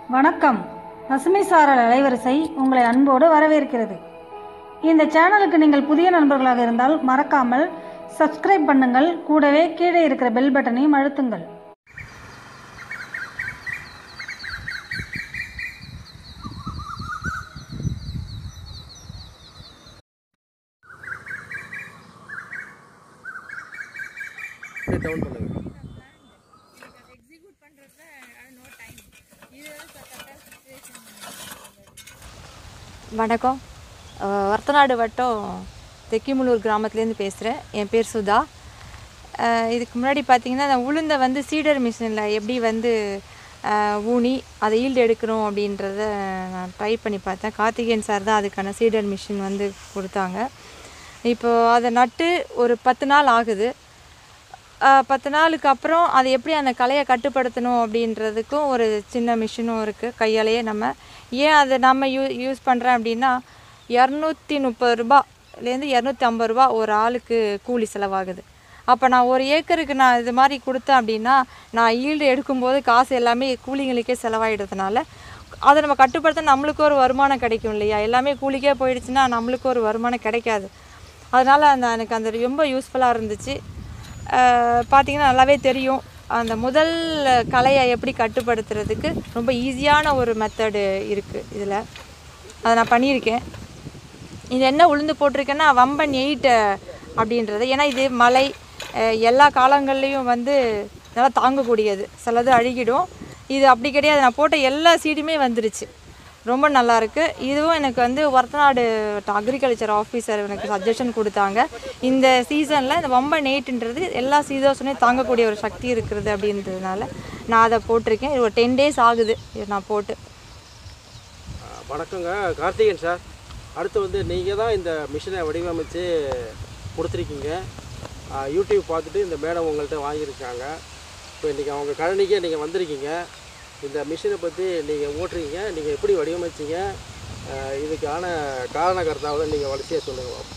வணக்கம் பசுமை சாரல் அலைவரிசை உங்களை அன்போடு வரவேற்கிறது இந்த சேனலுக்கு நீங்கள் புதிய நண்பர்களாக இருந்தால் மறக்காமல் சப்ஸ்கிரைப் பண்ணுங்கள் கூடவே கீழே இருக்கிற பெல் பட்டனையும் அழுத்துங்கள் அப்படியே டவுன் பண்ணுங்க வணக்கம் அஹ் வர்த்தநாடு வட்டம் தெக்கிமுலூர் கிராமத்துலேருந்து பேசுகிறேன் என் பேர் சுதா அஹ் இதுக்கு முன்னாடி பார்த்தீங்கன்னா நான் உளுந்தை வந்து சீடர் மிஷினில் எப்படி வந்து அஹ், ஊனி அதை ஈல்டு எடுக்கணும் அப்படின்றத நான் ட்ரை பண்ணி பார்த்தேன் கார்த்திகேயன் சார் தான் அதுக்கான சீடர் மிஷின் வந்து கொடுத்தாங்க இப்போது அதை நட்டு ஒரு பத்து நாள் ஆகுது ஆஹ் பத்து நாளுக்கு அப்புறம் அதை எப்படி அந்த கலையை கட்டுப்படுத்தணும் அப்படின்றதுக்கும் ஒரு சின்ன மிஷினும் இருக்குது கையாலேயே நம்ம ஏன் அதை நம்ம யூ யூஸ் பண்ணுறேன் அப்படின்னா இரநூத்தி முப்பது ரூபாலேருந்து இரநூத்தி ஐம்பது ரூபா ஒரு ஆளுக்கு கூலி செலவாகுது அப்போ நான் ஒரு ஏக்கருக்கு நான் இது மாதிரி கொடுத்தேன் அப்படின்னா நான் ஈல்டு எடுக்கும்போது காசு எல்லாமே கூலிங்களுக்கே செலவாயிடுறதுனால அதை நம்ம கட்டுப்படுத்த நம்மளுக்கு ஒரு வருமானம் கிடைக்கும் இல்லையா எல்லாமே கூலிக்கே போயிடுச்சுன்னா நம்மளுக்கு ஒரு வருமானம் கிடைக்காது அதனால் அந்த எனக்கு அந்த ரொம்ப யூஸ்ஃபுல்லாக இருந்துச்சு அஹ் பார்த்தீங்கன்னா நல்லாவே தெரியும் அந்த முதல் கலையை எப்படி கட்டுப்படுத்துறதுக்கு ரொம்ப ஈஸியான ஒரு மெத்தடு இருக்குது இதில் அதை நான் பண்ணியிருக்கேன் இது என்ன உளுந்து போட்டிருக்கேன்னா வம்பன் எயிட் அப்படின்றது ஏன்னா இது மழை அஹ் எல்லா காலங்கள்லேயும் வந்து நல்லா தாங்கக்கூடியது சிலது அழுகிடும் இது அப்படி கிடையாது நான் போட்ட எல்லா சீடுமே வந்துருச்சு ரொம்ப நல்லா இருக்கு இதுவும் எனக்கு வந்து ஒரத்தநாடு அக்ரிகல்ச்சர் ஆஃபீஸர் எனக்கு சஜஷன் கொடுத்தாங்க இந்த சீசனில் இந்த வம்பன் எயிட்ன்றது எல்லா சீசன்ஸுமே தாங்கக்கூடிய ஒரு சக்தி இருக்கிறது அப்படின்றதுனால நான் அதை போட்டிருக்கேன் இது ஒரு டென் டேஸ் ஆகுது இது நான் போட்டு ஆ, வணக்கங்க கார்த்திகேயன் சார் அடுத்து வந்து நீங்கள் தான் இந்த மிஷினை வடிவமைச்சு கொடுத்துருக்கீங்க ஆ, யூடியூப் பார்த்துட்டு இந்த மேடம் உங்கள்கிட்ட வாங்கியிருக்காங்க இப்போ இன்றைக்கி அவங்க கழனிக்கே நீங்கள் வந்திருக்கீங்க இந்த மிஷினை பற்றி நீங்கள் ஓட்டுறீங்க நீங்கள் எப்படி வடிவமைச்சீங்க ஆ, இதுக்கான காரணகர்த்தாவை நீங்கள் வரிசையாக சொல்லுங்கள் பாப்போம்.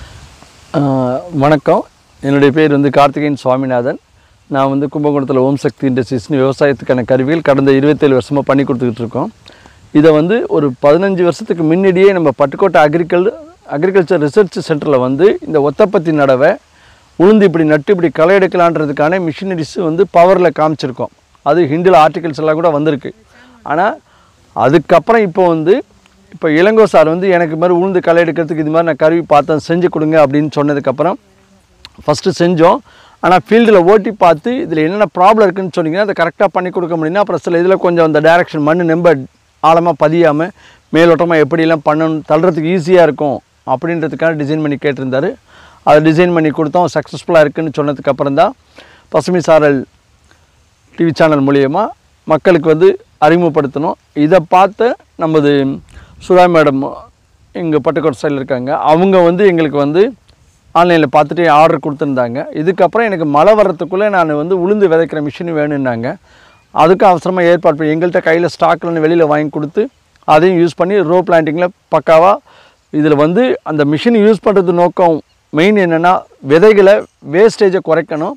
ஆஹ் வணக்கம் என்னுடைய பேர் வந்து கார்த்திகேயன் சுவாமிநாதன் நான் வந்து கும்பகோணத்தில் ஓம் சக்தி இண்டஸ்ட்ரீஸ்னு விவசாயத்துக்கான கருவிகள் கடந்த இருபத்தேழு வருஷமாக பண்ணி கொடுத்துக்கிட்டு இருக்கோம் இதை வந்து ஒரு பதினஞ்சு வருஷத்துக்கு முன்னாடியே நம்ம பட்டுக்கோட்டை அக்ரிகல் அக்ரிகல்ச்சர் ரிசர்ச் சென்டரில் வந்து இந்த ஒத்தப்பத்தி நடவை உளுந்து இப்படி நட்டு இப்படி களை எடுக்கலான்றதுக்கான மிஷினரிஸ் வந்து பவரில் காமிச்சிருக்கோம் அது ஹிண்டில் ஆர்டிகல்ஸ் எல்லாம் கூட வந்திருக்கு ஆனால் அதுக்கப்புறம் இப்போ வந்து இப்போ இளங்கோ சார் வந்து எனக்கு இது மாதிரி உளுந்து களை எடுக்கிறதுக்கு இது மாதிரி நான் கருவி பார்த்தேன் செஞ்சு கொடுங்க அப்படின்னு சொன்னதுக்கப்புறம் ஃபஸ்ட்டு செஞ்சோம் ஆனால் ஃபீல்டில் ஓட்டி பார்த்து இதில் என்னென்ன ப்ராப்ளம் இருக்குன்னு சொன்னீங்கன்னா அதை கரெக்டாக பண்ணி கொடுக்க முடியும்னா அப்புறம் சில இதில் கொஞ்சம் அந்த டைரக்ஷன் மண் நம்ப ஆழமாக பதியாமல் மேலோட்டமாக எப்படியெல்லாம் பண்ணணும் தள்ளுறதுக்கு ஈஸியாக இருக்கும் அப்படின்றதுக்காக டிசைன் பண்ணி கேட்டிருந்தாரு அதை டிசைன் பண்ணி கொடுத்தோம் சக்ஸஸ்ஃபுல்லாக இருக்குன்னு சொன்னதுக்கப்புறம் தான் பசுமை சாரல் டிவி சேனல் மூலியமாக மக்களுக்கு வந்து அறிமுகப்படுத்தணும் இதை பார்த்து நமது சுதா மேடம் இங்கே பட்டுக்கோட்டை சைடில் இருக்காங்க அவங்க வந்து எங்களுக்கு வந்து ஆன்லைனில் பார்த்துட்டு ஆர்டர் கொடுத்துருந்தாங்க இதுக்கப்புறம் எனக்கு மழை வர்றதுக்குள்ளே நான் வந்து உளுந்து விதைக்கிற மிஷின் வேணும்னாங்க அதுக்கும் அவசரமாக ஏற்பாடு பண்ணி எங்கள்கிட்ட கையில் ஸ்டாக்லன்னு வெளியில் வாங்கி கொடுத்து அதையும் யூஸ் பண்ணி ரோ பிளான்டிங்கில் பக்காவாக இதில் வந்து அந்த மிஷின் யூஸ் பண்ணுறது நோக்கம் மெயின் என்னென்னா விதைகளை வேஸ்டேஜை குறைக்கணும்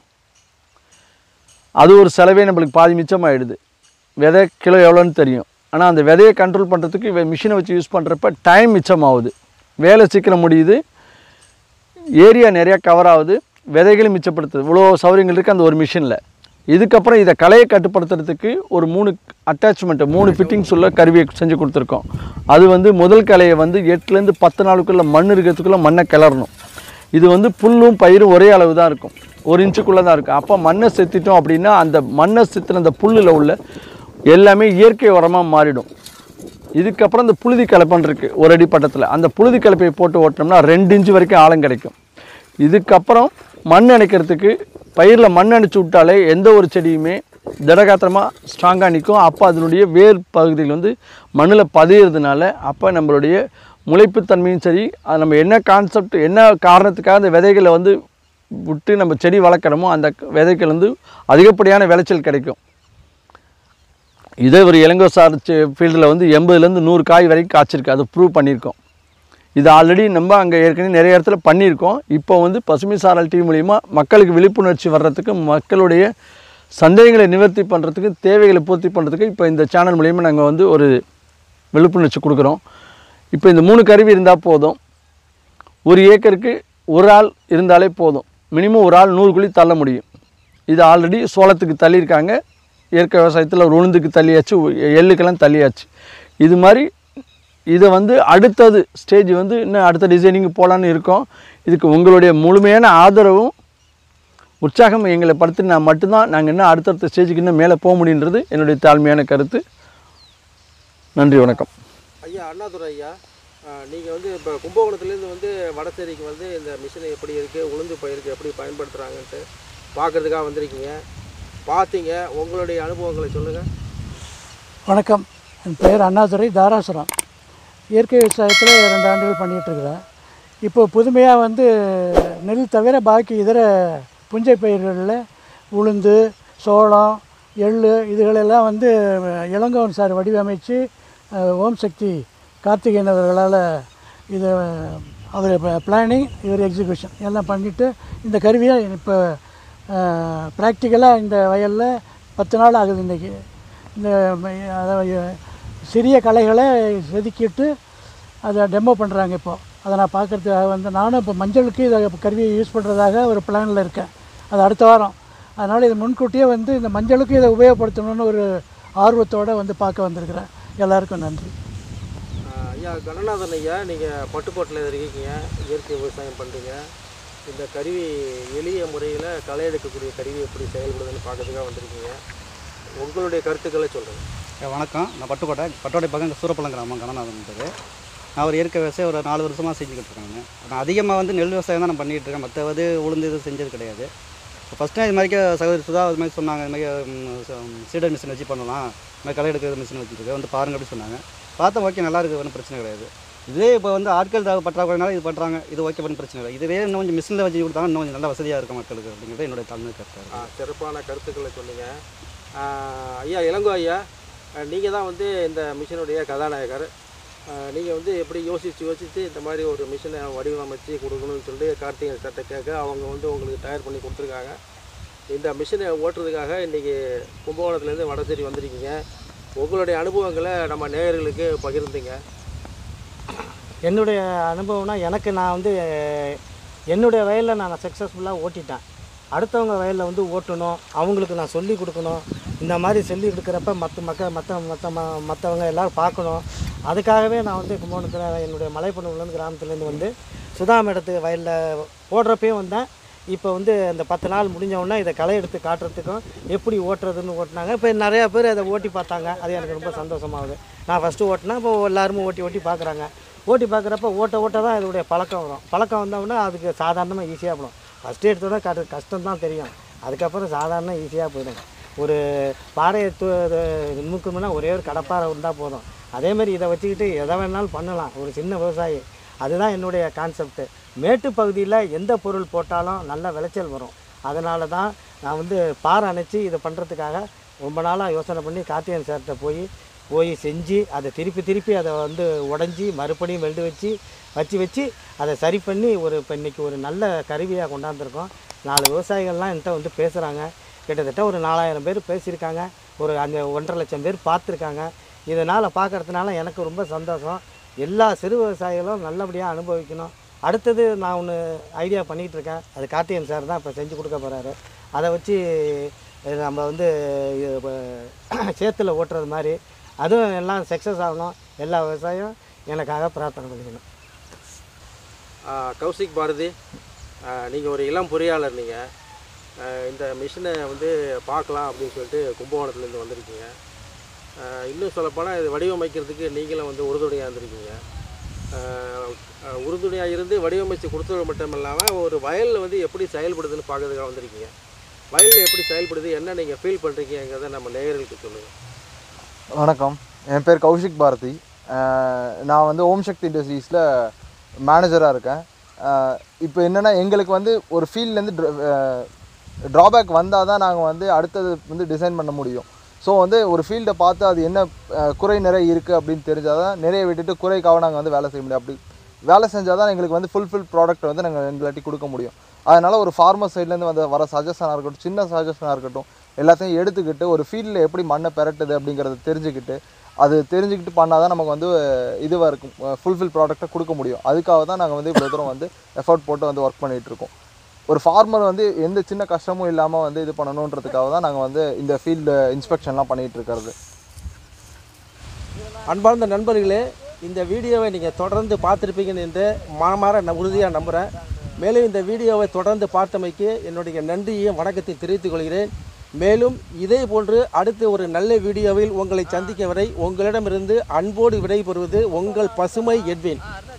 அது ஒரு செலவே நம்மளுக்கு பாதி மிச்சமாயிடுது விதை கிலோ எவ்வளோன்னு தெரியும் ஆனால் அந்த விதையை கண்ட்ரோல் பண்ணுறதுக்கு மிஷினை வச்சு யூஸ் பண்ணுறப்ப டைம் மிச்சமாகுது வேலை சீக்கிரம் முடியுது ஏரியா நிறையா கவர் ஆகுது விதைகளும் மிச்சப்படுத்துது இவ்வளோ சௌகரியங்கள் இருக்குது அந்த ஒரு மிஷினில் இதுக்கப்புறம் இதை கலையை கட்டுப்படுத்துறதுக்கு ஒரு மூணு அட்டாச்மெண்ட்டு மூணு ஃபிட்டிங்ஸ் உள்ள கருவியை செஞ்சு கொடுத்துருக்கோம் அது வந்து முதல் கலையை வந்து எட்டுலேருந்து பத்து நாளுக்குள்ளே மண் இருக்கிறதுக்குள்ளே மண்ணை கிளறணும் இது வந்து புல்லும் பயிரும் ஒரே அளவு தான் இருக்கும் ஒரு இன்ச்சுக்குள்ளே தான் இருக்கும் அப்போ மண்ணை செத்திட்டோம் அப்படின்னா அந்த மண்ணை செத்துன அந்த புல்லில் உள்ள எல்லாமே இயற்கை உரமாக மாறிடும் இதுக்கப்புறம் இந்த புழுதி கலப்பன் இருக்குது ஒரு அடி பட்டத்தில் அந்த புழுதி கலப்பையை போட்டு ஓட்டினோம்னா ரெண்டு இன்ச்சு வரைக்கும் ஆழம் கிடைக்கும் இதுக்கப்புறம் மண் அணைக்கிறதுக்கு பயிரில் மண் அணைச்சி விட்டாலே எந்த ஒரு செடியுமே திடகாத்திரமாக ஸ்ட்ராங்காக நிற்கும் அப்போ அதனுடைய வேர் பகுதியில் வந்து மண்ணில் பதியறதுனால அப்போ நம்மளுடைய முளைப்புத்தன்மையும் சரி அது நம்ம என்ன கான்செப்ட் என்ன காரணத்துக்காக அந்த விதைகளை வந்து விட்டு நம்ம செடி வளர்க்குறோமோ அந்த விதைகள் வந்து அதிகப்படியான விளைச்சல் கிடைக்கும் இதே ஒரு இளங்கோ சார் ஃபீல்டில் வந்து எண்பதுலேருந்து நூறு காய் வரைக்கும் காய்ச்சிருக்கு அதை ப்ரூவ் பண்ணியிருக்கோம் இது ஆல்ரெடி நம்ம அங்கே ஏற்கனவே நிறைய இடத்துல பண்ணியிருக்கோம் இப்போ வந்து பசுமை சாரல் டீ மூலிமா மக்களுக்கு விழிப்புணர்ச்சி வர்றதுக்கு மக்களுடைய சந்தேகங்களை நிவர்த்தி பண்ணுறதுக்கு தேவைகளை பூர்த்தி பண்ணுறதுக்கு இப்போ இந்த சேனல் மூலியமாக நாங்கள் வந்து ஒரு விழிப்புணர்ச்சி கொடுக்குறோம் இப்போ இந்த மூணு கருவி இருந்தால் போதும் ஒரு ஏக்கருக்கு ஒரு ஆள் இருந்தாலே போதும் மினிமம் ஒரு ஆள் நூறு குழி தள்ள முடியும் இது ஆல்ரெடி சோளத்துக்கு தள்ளியிருக்காங்க இயற்கை விவசாயத்தில் ஒரு உளுந்துக்கு தள்ளியாச்சு எள்ளுக்கெல்லாம் தள்ளியாச்சு இது மாதிரி இதை வந்து அடுத்தது ஸ்டேஜ் வந்து இன்னும் அடுத்த டிசைனிங் போகலான்னு இருக்கோம் இதுக்கு உங்களுடைய முழுமையான ஆதரவும் உற்சாகம் எங்களை படுத்தினா மட்டும்தான் நாங்கள் இன்னும் அடுத்தடுத்த ஸ்டேஜுக்கு இன்னும் மேலே போக முடியுன்றது என்னுடைய தாழ்மையான கருத்து நன்றி வணக்கம் ஐயா அண்ணாதுரை ஐயா நீங்கள் வந்து இப்போ கும்பகோணத்துலேருந்து வந்து வடசேரிக்கு வந்து இந்த மிஷினை எப்படி இருக்குது உளுந்து பயிருக்கு எப்படி பயன்படுத்துகிறாங்கன்ட்டு பார்க்குறதுக்காக வந்திருக்கீங்க பார்த்தீங்க உங்களுடைய அனுபவங்களை சொல்லுங்கள் வணக்கம் என் பெயர் அண்ணாதுரை தாராசுரம் இயற்கை விவசாயத்தில் ரெண்டு ஆண்டுகள் பண்ணிகிட்ருக்கிறேன் இப்போ புதுமையாக வந்து நெல் தவிர பாக்கி இதர புஞ்சை பயிர்களில் உளுந்து சோளம் எள் இதுகளெல்லாம் வந்து இளங்கோவன் சார் வடிவமைத்து அஹ், ஓம் சக்தி கார்த்திகேயன் அவர்களால் இதை அவர் பிளானிங் இவர் எக்ஸிக்யூஷன் எல்லாம் பண்ணிவிட்டு இந்த கருவியை இப்போ ப்ராக்டிக்கலாக இந்த வயலில் பத்து நாள் ஆகுது இன்றைக்கி இந்த ம- அதாவது சிறிய களைகளை செதுக்கிட்டு அதை டெமோ பண்ணுறாங்க இப்போது அதை நான் பார்க்குறதுக்காக வந்து நானும் இப்போ மஞ்சளுக்கு இதை கருவியை யூஸ் பண்ணுறதாக ஒரு பிளானில் இருக்கேன் அது அடுத்த வாரம் அதனால் இது முன்கூட்டியே வந்து இந்த மஞ்சளுக்கு இதை உபயோகப்படுத்தணும்னு ஒரு ஆர்வத்தோடு வந்து பார்க்க வந்திருக்கிறேன் எல்லாருக்கும் நன்றி ஆஹ் ஐயா கணநாதன் ஐயா நீங்கள் பட்டுக்கோட்டில் இருக்கீங்க இயற்கை விவசாயம் பண்ணுறீங்க இந்த கருவி எளிய முறையில் களை எடுக்கக்கூடிய கருவி எப்படி செயல்படுதுன்னு பார்க்கறதுக்காக வந்திருக்கீங்க உங்களுடைய கருத்துக்களை சொல்லுங்கள் ஏ, வணக்கம் நான் பட்டுக்கோட்டை பட்டுக்கோட்டை பக்கம் சூரப்பள்ளம் கிராமம் கணநாதன் பேர் நான் ஒரு இயற்கை விவசாயம் ஒரு நாலு வருஷமாக செஞ்சுக்கிட்டு இருக்கேங்க நான் அதிகமாக வந்து நெல் விவசாயம் தான் நான் பண்ணிகிட்டு இருக்கேன் மற்றது உளுந்து இது செஞ்சது கிடையாது இப்போ ஃபஸ்ட்டு இது மாதிரி சகோதரி சுதா இது மாதிரி சொன்னாங்க இது மாதிரி சீடர் மிஷின் வச்சு பண்ணலாம் இது மாதிரி களை எடுக்கிற மிஷின் வச்சுருக்கு வந்து பாருங்க அப்படி சொன்னாங்க பார்த்தா ஓகே நல்லா இருக்குது ஒன்றும் பிரச்சனை கிடையாது இதே இப்போ வந்து ஆட்கள் தேவை பற்றாக்குறைனால இது பண்ணுறாங்க இது ஓகே பண்ணி பிரச்சனை இல்லை இதுவே இன்னும் கொஞ்சம் மிஷினில் வச்சு கொடுத்தாங்க இன்னும் கொஞ்சம் நல்லா வசதியாக இருக்கும் மக்களுக்கு அப்படிங்கிறது என்னுடைய தலைமை கருத்தாக ஆ, சிறப்பான கருத்துக்களை சொன்னீங்க ஆ, ஐயா இளங்கோ ஐயா நீங்கள் தான் வந்து இந்த மிஷினுடைய கதாநாயகர் நீங்கள் வந்து எப்படி யோசித்து யோசித்து இந்த மாதிரி ஒரு மிஷினை வடிவமைச்சு கொடுக்கணும்னு சொல்லிட்டு கார்த்திகை சட்டை கேட்க அவங்க வந்து உங்களுக்கு தயார் பண்ணி கொடுத்துருக்காங்க இந்த மிஷினை ஓட்டுறதுக்காக இன்றைக்கி கும்பகோணத்துலேருந்து வடசேரி வந்திருக்கீங்க உங்களுடைய அனுபவங்களை நம்ம நேயர்களுக்கு பகிர்ந்துங்க என்னுடைய அனுபவம்னா எனக்கு நான் வந்து அஹ், என்னுடைய வயலில் நான் சக்ஸஸ்ஃபுல்லாக ஓட்டிட்டேன் அடுத்தவங்க வயலில் வந்து ஓட்டணும் அவங்களுக்கு நான் சொல்லி கொடுக்கணும் இந்த மாதிரி சொல்லி கொடுக்குறப்ப மற்ற மக்க மற்ற மற்ற ம மற்றவங்க எல்லோரும் பார்க்கணும் அதுக்காகவே நான் வந்து கும்பகோணத்தில் என்னுடைய மலைப்பண்ணூர்லேருந்து கிராமத்துலேருந்து வந்து சுதா மேடத்து வயலில் போடுறப்பையும் வந்தேன் இப்போ வந்து அந்த பத்து நாள் முடிஞ்ச உடனே இதை களை எடுத்து காட்டுறதுக்கும் எப்படி ஓட்டுறதுன்னு ஓட்டினாங்க இப்போ நிறையா பேர் அதை ஓட்டி பார்த்தாங்க அது எனக்கு ரொம்ப சந்தோஷமாகுது நான் ஃபஸ்ட்டு ஓட்டினா இப்போ எல்லாருமே ஓட்டி ஓட்டி பார்க்குறாங்க ஓட்டி பார்க்குறப்ப ஓட்ட ஓட்ட தான் இதோடைய பழக்கம் வரும் பழக்கம் வந்தோம்னா அதுக்கு சாதாரணமாக ஈஸியாக போடும் ஃபஸ்ட்டு எடுத்தோட கஷ்ட கஷ்டம் தான் தெரியும் அதுக்கப்புறம் சாதாரண ஈஸியாக போயிடும் ஒரு பாறையை து நுணுக்கணும்னா ஒரே ஒரு கடப்பாறை இருந்தால் போதும் அதே மாதிரி இதை வச்சுக்கிட்டு எதை வேணாலும் பண்ணலாம் ஒரு சின்ன விவசாயி அதுதான் என்னுடைய கான்செப்ட்டு மேட்டு பகுதியில் எந்த பொருள் போட்டாலும் நல்ல விளைச்சல் வரும் அதனால தான் நான் வந்து பாறை அணைச்சி இதை பண்ணுறதுக்காக ரொம்ப நாளாக யோசனை பண்ணி கார்த்திகேயன் சார்கிட்ட போய் போய் செஞ்சு அதை திருப்பி திருப்பி அதை வந்து உடஞ்சி மறுபடியும் வெல்டு வச்சு வச்சு வச்சு அதை சரி பண்ணி ஒரு இப்போ இன்றைக்கி ஒரு நல்ல கருவியாக கொண்டாந்துருக்கோம் நாலு விவசாயிகள்லாம் என்கிட்ட வந்து பேசுகிறாங்க கிட்டத்தட்ட ஒரு நாலாயிரம் பேர் பேசியிருக்காங்க ஒரு அந்த ஒன்றரை லட்சம் பேர் பார்த்துருக்காங்க இதனால் பார்க்கறதுனால எனக்கு ரொம்ப சந்தோஷம் எல்லா சிறு விவசாயிகளும் நல்லபடியாக அனுபவிக்கணும் அடுத்தது நான் ஒன்று ஐடியா பண்ணிகிட்டு இருக்கேன் அது கார்த்திகேயன் சார் தான் இப்போ செஞ்சு கொடுக்க போகிறாரு அதை வச்சு இது நம்ம வந்து இது இப்ப சேத்துல ஓட்டுறது மாதிரி அதுவும் எல்லாம் சக்ஸஸ் ஆகணும் எல்லா விவசாயம் எனக்காக பிரார்த்தனை பண்ணிக்கணும் ஆஹ் கௌசிக் பாரதி நீங்கள் ஒரு இளம் பொறியாளர் நீங்கள் இந்த மிஷினை வந்து பார்க்கலாம் அப்படின்னு சொல்லிட்டு கும்பகோணத்துலேருந்து வந்திருக்கீங்க ஆஹ் இன்னும் சொல்லப்போனால் இது வடிவமைக்கிறதுக்கு நீங்களும் வந்து உறுதுணையாக இருந்திருக்கீங்க உறுதுணையாக இருந்து வடிவமைத்து கொடுத்தது மட்டும் இல்லாமல் ஒரு வயலில் வந்து எப்படி செயல்படுதுன்னு பார்க்கறதுக்காக வந்திருக்கீங்க வயலில் எப்படி செயல்படுது என்ன நீங்கள் ஃபீல் பண்ணுறீங்கிறத நம்ம நேயர்களுக்கு சொல்லுங்கள் வணக்கம் என் பேர் கௌஷிக் பாரதி அஹ் நான் வந்து ஓம் சக்தி இண்டஸ்ட்ரீஸில் மேனேஜராக இருக்கேன் அஹ் இப்போ என்னென்னா எங்களுக்கு வந்து ஒரு ஃபீல்ட்லேருந்து ட்ராபேக் வந்தால் தான் நாங்கள் வந்து அடுத்தது வந்து டிசைன் பண்ண முடியும் ஸோ வந்து ஒரு ஃபீல்டை பார்த்து அது என்ன அஹ், குறை நிறைய இருக்குது அப்படின்னு தெரிஞ்சால் தான் நிறைய விட்டுட்டு குறைக்காக நாங்கள் வந்து வேலை செய்ய முடியும் அப்படி வேலை செஞ்சால் தான் எங்களுக்கு வந்து ஃபுல்ஃபில் ப்ராடக்ட் வந்து நாங்கள் எங்களாட்டி கொடுக்க முடியும் அதனால் ஒரு ஃபார்மர் சைட்லேருந்து வந்து வர சஜஷனாக இருக்கட்டும் சின்ன சஜஷனாக இருக்கட்டும் எல்லாத்தையும் எடுத்துக்கிட்டு ஒரு ஃபீல்டில் எப்படி மண்ணை பெரட்டுது அப்படிங்கிறத தெரிஞ்சுக்கிட்டு அது தெரிஞ்சுக்கிட்டு பண்ணால் தான் நமக்கு வந்து இதுவாக இருக்கும் ஃபுல்ஃபில் ப்ராடக்ட்டை கொடுக்க முடியும் அதுக்காக தான் நாங்கள் வந்து இவ்வளோ தூரம் வந்து எஃபர்ட் போட்டு வந்து ஒர்க் பண்ணிகிட்டு இருக்கோம் ஒரு ஃபார்மர் வந்து எந்த சின்ன கஷ்டமும் இல்லாமல் வந்து இது பண்ணணுன்றதுக்காக தான் நாங்கள் வந்து இந்த ஃபீல்டு இன்ஸ்பெக்ஷன்லாம் பண்ணிகிட்டு இருக்கிறது அன்பார்ந்த நண்பர்களே இந்த வீடியோவை நீங்கள் தொடர்ந்து பார்த்துருப்பீங்கன்னு என்று மாமார நான் உறுதியாக நம்புகிறேன் மேலும் இந்த வீடியோவை தொடர்ந்து பார்த்தமைக்கு என்னுடைய நன்றியையும் வணக்கத்தையும் தெரிவித்துக் கொள்கிறேன் மேலும் இதே போன்று அடுத்து ஒரு நல்ல வீடியோவில் உங்களை சந்திக்கும் வரை உங்களிடமிருந்து அன்போடு விடைபெறுவது உங்கள் பசுமை எட்வின்